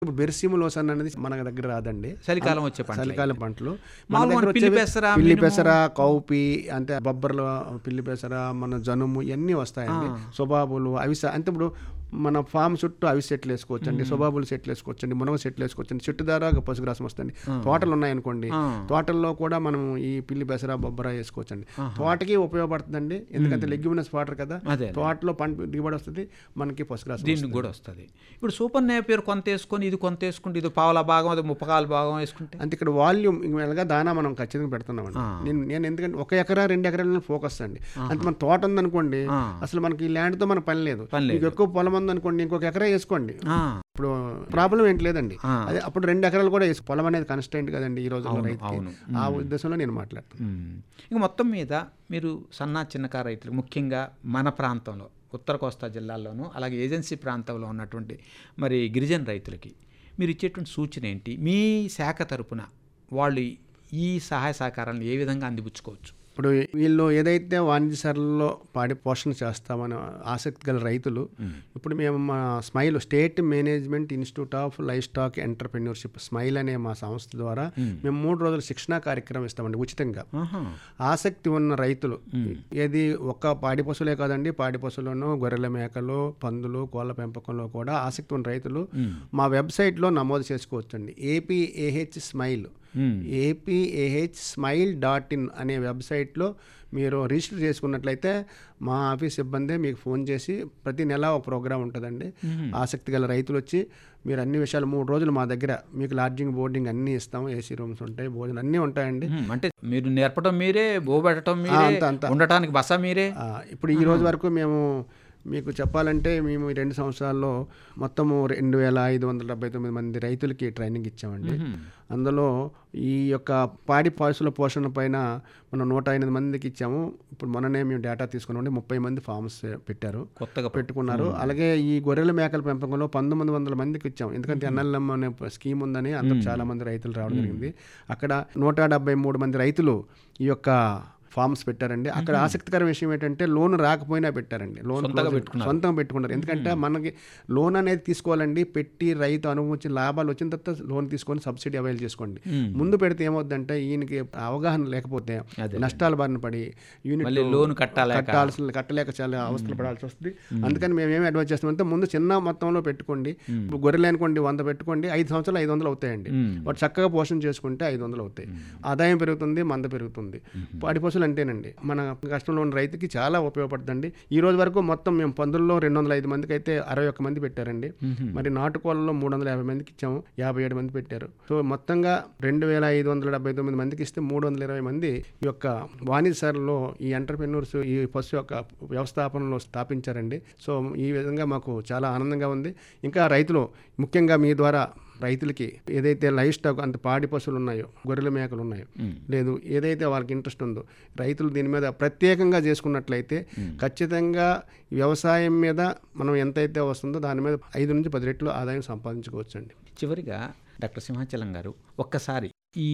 ఇప్పుడు బెర్సిములోసన్ అనేది మన దగ్గర రాదండి చలికాలం వచ్చే పంటలు చలికాలం పంటలు మన మామూలుగా దగ్గర పిల్లి వచ్చేవి పెసర, పిల్లి మినుము. పెసర కౌపి అంటే బొబ్బర్లు పిల్లి పెసర మన జనుము ఇవన్నీ వస్తాయండి సుబాబులు అవిస అంటే ఇప్పుడు మన ఫామ్ చుట్టూ అవి సెట్లు వేసుకోవచ్చండి సుబాబులు సెట్లు వేసుకోవచ్చండి మునగ సెట్లు వేసుకోవచ్చండి చుట్టూ దారా పశుగ్రాసం వస్తుంది తోటలు ఉన్నాయనుకోండి ఆ. తోటల్లో కూడా మనం ఈ పిల్లి పెసర బొబ్బర వేసుకోవచ్చండి తోటకి ఉపయోగపడుతుందండి ఎందుకంటే లెగ్యుమినస్ వాటర్ కదా అదే. తోటలో పంట దిగుబడి వస్తుంది మనకి పశుగ్రాసం దీనికి కూడా వస్తుంది ఇప్పుడు సూపర్ నేపియర్ కొంత వేసుకొని ఇది కొంత వేసుకుంటే ఇది పావుల భాగం అది ముప్పకాల భాగం వేసుకుంటే అంటే ఇక్కడ వాల్యూమ్ ఇవాళగా దానా మనం ఖచ్చితంగా పెడుతున్నామండి నేను నేను ఎందుకంటే ఒక ఎకరా రెండు ఎకరాల ఫోకస్ అండి అంటే మన తోట ఉందనుకోండి ఆ. అసలు మనకి ఈ ల్యాండ్తో మన పని లేదు పని లేదు. మీకు ఎక్కువ పొలం ఉందనుకోండి ఇంకొక ఎకరా వేసుకోండి ఆ, ఇప్పుడు ప్రాబ్లం ఏంటి లేదండి ఆ. అదే అప్పుడు రెండు ఎకరాలు కూడా వేసుకో పొలం అనేది కన్స్టెంట్ కదండి ఈ రోజు రైతుకి అవును. ఆ ఉద్దేశంలో నేను మాట్లాడుతాను ఉమ్. ఇంక మొత్తం మీద మీరు సన్న చిన్నకారు రైతులు ముఖ్యంగా మన ప్రాంతంలో ఉత్తర కోస్తా జిల్లాల్లోనూ అలాగే ఏజెన్సీ ప్రాంతంలో ఉన్నటువంటి మరి గిరిజన రైతులకి మీరు ఇచ్చేటువంటి సూచన ఏంటి మీ శాఖ తరపున వాళ్ళు ఈ సహాయ సహకారాలను ఏ విధంగా అందిపుచ్చుకోవచ్చు ఇప్పుడు వీళ్ళు ఏదైతే వాణిజ్య సరళలో పాడి పోషణ చేస్తామని ఆసక్తి గల రైతులు ఇప్పుడు మేము మా SMILE state management institute of livestock entrepreneurship SMILE అనే మా సంస్థ ద్వారా మేము మూడు రోజుల శిక్షణా కార్యక్రమం ఇస్తామండి ఉచితంగా ఆహా. ఆసక్తి ఉన్న రైతులు ఏది ఒక్క పాడి పశువులే కాదండి పాడి పశువులను గొర్రెల మేకలు పందులు కోళ్ళ పెంపకంలో కూడా ఆసక్తి ఉన్న రైతులు మా వెబ్సైట్లో నమోదు చేసుకోవచ్చండి APAH SMILE um. APAH SMILE dot in అనే వెబ్సైట్లో మీరు రిజిస్టర్ చేసుకున్నట్లయితే మా ఆఫీస్ సిబ్బంది మీకు ఫోన్ చేసి ప్రతి నెల ఒక ప్రోగ్రామ్ ఉంటుందండి ఆసక్తి గల రైతులు వచ్చి మీరు అన్ని విషయాలు మూడు రోజులు మా దగ్గర మీకు లాడ్జింగ్ బోర్డింగ్ అన్నీ ఇస్తాం ఏసీ రూమ్స్ ఉంటాయి భోజనం అన్నీ ఉంటాయండి ఉమ్, అంటే మీరు నేర్పడం మీరే బోబెట్టడం ఆ, మీరే అంత అంత ఉండటానికి బస మీరే ఆ, ఇప్పుడు ఈ రోజు వరకు మేము మీకు చెప్పాలంటే మేము ఈ రెండు సంవత్సరాల్లో మొత్తము రెండు వేల ఐదు వందల డెబ్బై తొమ్మిది మంది రైతులకి ట్రైనింగ్ ఇచ్చామండి అందులో ఈ యొక్క పాడి పశువుల పోషణ పైన మనం నూట ఎనిమిది మందికి ఇచ్చాము ఇప్పుడు మొన్ననే మేము డేటా తీసుకున్నామండి ముప్పై మంది ఫార్మ్స్ పెట్టారు కొత్తగా పెట్టుకున్నారు అలాగే ఈ గొర్రెల మేకల పెంపకంలో పంతొమ్మిది వందల మందికి ఇచ్చాం ఎందుకంటే ఎన్ఎల్ఎం అనే స్కీమ్ ఉందని అందరూ చాలా మంది రైతులు రావడం జరిగింది అక్కడ నూట డెబ్బై మూడు మంది రైతులు ఈ యొక్క ఫార్మ్స్ పెట్టారండి అక్కడ ఆసక్తికర విషయం ఏంటంటే లోన్ రాకపోయినా పెట్టారండి లోన్ close- సొంతంగా పెట్టుకున్నారు ఎందుకంటే మనకి లోన్ అనేది తీసుకోవాలండి పెట్టి రైతు అనుభవించి లాభాలు వచ్చిన తర్వాత లోన్ తీసుకొని సబ్సిడీ అవైల్ చేసుకోండి ముందు పెడితే ఏమవుద్దంటే ఈయనకి అవగాహన లేకపోతే నష్టాల బారిన పడి యూనిట్ మళ్ళీ లోన్ కట్టాలి కట్టాల్సిన కట్టలేక చాలా అవస్థలు పడాల్సి వస్తుంది అందుకని మేము ఏమి అడ్వైస్ చేస్తామంటే ముందు చిన్న మొత్తంలో పెట్టుకోండి ఇప్పుడు గొర్రెలు అనుకోండి వంద పెట్టుకోండి ఐదు సంవత్సరాలు ఐదు వందలు అవుతాయండి వాటి చక్కగా పోషణ చేసుకుంటే ఐదు వందలు అవుతాయి ఆదాయం పెరుగుతుంది మంద పెరుగుతుంది పాడి పశువులు అంటేనండి మన కష్టంలో ఉన్న రైతుకి చాలా ఉపయోగపడుతుంది ఈ రోజు వరకు మొత్తం మేము పందుల్లో రెండు వందల ఐదు మందికి అయితే అరవై ఒక్క మంది పెట్టారండి మరి నాటుకోళ్ళలో మూడు వందల యాభై మందికి ఇచ్చాము యాభై ఏడు మంది పెట్టారు సో మొత్తంగా రెండు వేల ఐదు వందల డెబ్బై తొమ్మిది మందికి ఇస్తే మూడు వందల ఇరవై మంది ఈ యొక్క వాణిజ్య సార్లో ఈ ఎంటర్ప్రెన్యూర్స్ ఈ పశు యొక్క వ్యవస్థాపనలో స్థాపించారండి సో ఈ విధంగా మాకు చాలా ఆనందంగా ఉంది ఇంకా రైతులు ముఖ్యంగా మీ ద్వారా రైతులకి ఏదైతే లైఫ్ స్టాక్ అంత పాడి పశువులు ఉన్నాయో గొర్రెల మేకలు ఉన్నాయో లేదు ఏదైతే వాళ్ళకి ఇంట్రెస్ట్ ఉందో రైతులు దీని మీద ప్రత్యేకంగా చేసుకున్నట్లయితే ఖచ్చితంగా వ్యవసాయం మీద మనం ఎంతైతే వస్తుందో దాని మీద ఐదు నుంచి పది రెట్లు ఆదాయం సంపాదించుకోవచ్చండి చివరిగా డాక్టర్ సింహాచలం గారు ఒక్కసారి ఈ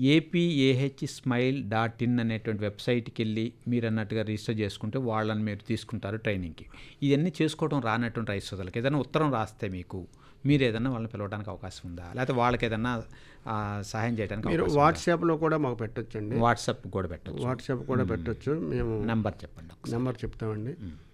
ఏపీఏహెచ్ స్మైల్ డాట్ ఇన్ అనేటువంటి వెబ్సైట్కి వెళ్ళి మీరు అన్నట్టుగా రిజిస్టర్ చేసుకుంటే వాళ్ళని మీరు తీసుకుంటారు ట్రైనింగ్కి ఇవన్నీ చేసుకోవడం రానటువంటి రైతు సోదరులకు ఏదైనా ఉత్తరం రాస్తే మీకు మీరు ఏదైనా వాళ్ళని పిలవడానికి అవకాశం ఉందా లేకపోతే వాళ్ళకి ఏదైనా ఆ, సహాయం చేయడానికి మీరు అవకాశం వాట్సాప్లో కూడా మాకు పెట్టొచ్చండి వాట్సాప్ కూడా పెట్టచ్చు వాట్సాప్ కూడా పెట్టొచ్చు మేము నెంబర్ చెప్పండి నెంబర్ చెప్తామండి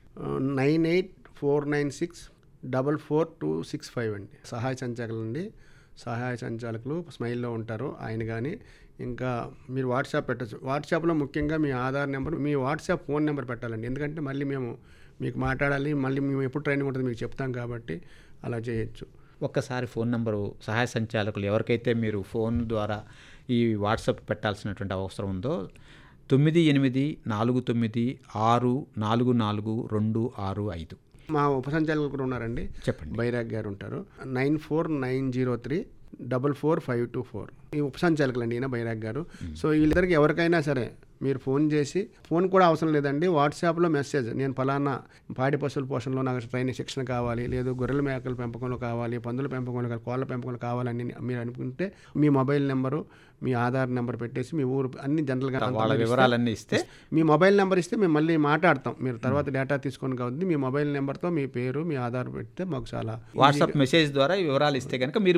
nine eight four nine six double four two six five అండి సహాయ సంచాలకులు అండి సహాయ సంచాలకులు స్మైల్లో ఉంటారు ఆయన కానీ ఇంకా మీరు వాట్సాప్ పెట్టచ్చు వాట్సాప్లో ముఖ్యంగా మీ ఆధార్ నెంబర్ మీ వాట్సాప్ ఫోన్ నెంబర్ పెట్టాలండి ఎందుకంటే మళ్ళీ మేము మీకు మాట్లాడాలి మళ్ళీ మేము ఎప్పుడు ట్రైనింగ్ ఉంటుంది మీకు చెప్తాం కాబట్టి అలా చేయొచ్చు ఒక్కసారి ఫోన్ నెంబరు సహాయ సంచాలకులు ఎవరికైతే మీరు ఫోన్ ద్వారా ఈ వాట్సాప్ పెట్టాల్సినటువంటి అవసరం ఉందో తొమ్మిది ఎనిమిది నాలుగు తొమ్మిది ఆరు నాలుగు నాలుగు రెండు ఆరు ఐదు మా ఉప సంచాలకులు కూడా ఉన్నారండి చెప్పండి బైరాగ్ గారు ఉంటారు nine four nine zero three double four five two four ఈ ఉప సంచాలకులు అండి ఈయన బైరాగ్ గారు సో వీళ్ళిద్దరికి ఎవరికైనా సరే మీరు ఫోన్ చేసి ఫోన్ కూడా అవసరం లేదండి వాట్సాప్లో మెసేజ్ నేను ఫలానా పాడి పశువుల పోషణలో నాకు ట్రైనింగ్ శిక్షణ కావాలి లేదు గొర్రెల మేకల పెంపకంలో కావాలి పందుల పెంపకంలో కావాలి కోళ్ళ పెంపకంలో కావాలని మీరు అనుకుంటే మీ మొబైల్ నెంబరు మీ ఆధార్ నెంబర్ పెట్టేసి మీ ఊరు అన్ని జనరల్గా వాళ్ళ వివరాలన్నీ ఇస్తే మీ మొబైల్ నెంబర్ ఇస్తే మేము మళ్ళీ మాట్లాడతాం మీరు తర్వాత డేటా తీసుకొని కాబట్టి మీ మొబైల్ నెంబర్తో మీ పేరు మీ ఆధార్ పెడితే మాకు చాలా వాట్సాప్ మెసేజ్ ద్వారా ఈ వివరాలు ఇస్తే కనుక మీరు